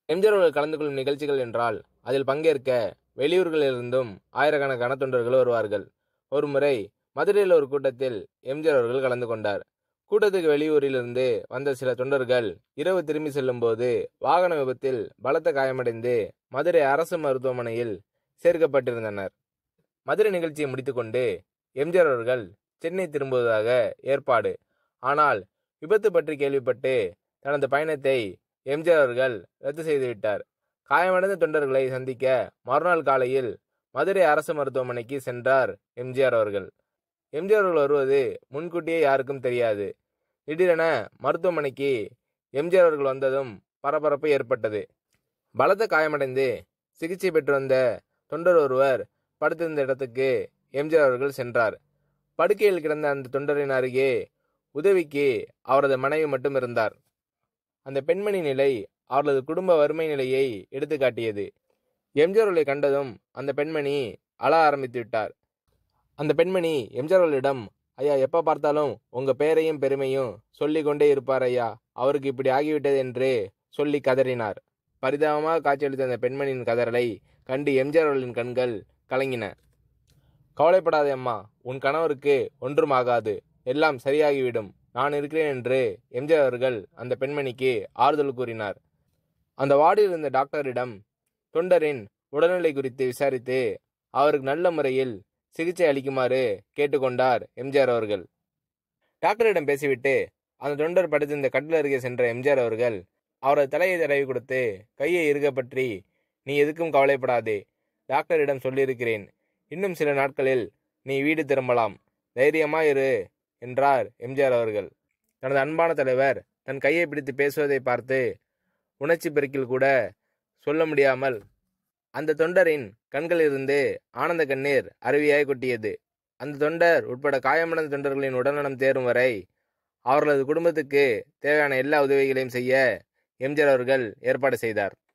எம்ஜிஆர் அவர்கள் கலந்து கொள்ளும் நிகழ்ச்சிகள் என்றால் அதில் பங்கேற்க வெளியூர்களிலிருந்தும் ஆயிரக்கணக்கான தொண்டர்கள் வருவார்கள் ஒருமுறை மதுரையில் ஒரு கூட்டத்தில் எம்ஜிஆர் அவர்கள் கலந்து கொண்டார் கூட்டத்துக்கு வெளியூரிலிருந்து வந்த சில தொண்டர்கள் இரவு திரும்பி செல்லும்போது வாகன விபத்தில் பலத்த காயமடைந்து மதுரை அரசு மருத்துவமனையில் சேர்க்கப்பட்டிருந்தனர் மதுரை நிகழ்ச்சியை முடித்துக்கொண்டு எம்ஜிஆர் அவர்கள் சென்னை திரும்புவதாக ஏற்பாடு ஆனால் விபத்து பற்றி கேள்விப்பட்டு தனது பயணத்தை எம்ஜிஆர் அவர்கள் ரத்து செய்துவிட்டார் காயமடைந்த தொண்டர்களை சந்திக்க மறுநாள் காலையில் மதுரை அரசு மருத்துவமனைக்கு சென்றார் எம்ஜிஆர் அவர்கள் எம்ஜிஆர் அவர்கள் வருவது முன்கூட்டியே யாருக்கும் தெரியாது திடீரென மருத்துவமனைக்கு எம்ஜிஆர் அவர்கள் வந்ததும் பரபரப்பு ஏற்பட்டது பலத்த காயமடைந்து சிகிச்சை பெற்று வந்த தொண்டர் ஒருவர் படுத்திருந்த இடத்துக்கு எம்ஜிஆர் அவர்கள் சென்றார் படுக்கையில் கிடந்த அந்த தொண்டரின் அருகே உதவிக்கு அவரது மனைவி மட்டும் இருந்தார் அந்த பெண்மணி நிலை அவர்களது குடும்ப வறுமை நிலையை எடுத்து காட்டியது எம்ஜிஆர் அவர்களை கண்டதும் அந்த பெண்மணி அழ ஆரம்பித்து விட்டார் அந்த பெண்மணி எம்ஜிஆர் அவர்களிடம் ஐயா எப்போ பார்த்தாலும் உங்க பெயரையும் பெருமையும் சொல்லிக் கொண்டே இருப்பார் ஐயா அவருக்கு இப்படி ஆகிவிட்டது என்று சொல்லி கதறினார் பரிதாபமாக காட்சியளித்த அந்த பெண்மணியின் கதறலை கண்டு எம்ஜிஆர் அவர்களின் கண்கள் கலங்கின கவலைப்படாதே அம்மா உன் கணவருக்கு ஒன்றும் ஆகாது எல்லாம் சரியாகிவிடும் நான் இருக்கிறேன் என்று எம்ஜிஆர் அவர்கள் அந்த பெண்மணிக்கு ஆறுதல் கூறினார் அந்த வார்டில் இருந்த டாக்டரிடம் தொண்டரின் உடல்நிலை குறித்து விசாரித்து அவருக்கு நல்ல முறையில் சிகிச்சை அளிக்குமாறு கேட்டுக்கொண்டார் எம்ஜிஆர் அவர்கள் டாக்டரிடம் பேசிவிட்டு அந்த தொண்டர் படுத்திருந்த கட்டில் அருகே சென்ற எம்ஜிஆர் அவர்கள் அவரது தலையை தடவி கொடுத்து கையை இறுக பற்றி நீ எதுக்கும் கவலைப்படாதே டாக்டரிடம் சொல்லியிருக்கிறேன் இன்னும் சில நாட்களில் நீ வீடு திரும்பலாம் தைரியமாயிரு என்றார் எம்ஜிஆர் அவர்கள் தனது அன்பான தலைவர் தன் கையை பிடித்து பேசுவதை பார்த்து உணர்ச்சி பெருக்கில் கூட சொல்ல முடியாமல் அந்த தொண்டரின் கண்களிலிருந்து ஆனந்த கண்ணீர் அருவியாய் கொட்டியது அந்த தொண்டர் உட்பட காயமடைந்த தொண்டர்களின் உடல்நலம் தேரும் வரை அவர்களது குடும்பத்துக்கு தேவையான எல்லா உதவிகளையும் செய்ய எம்ஜிஆர் அவர்கள் ஏற்பாடு செய்தார்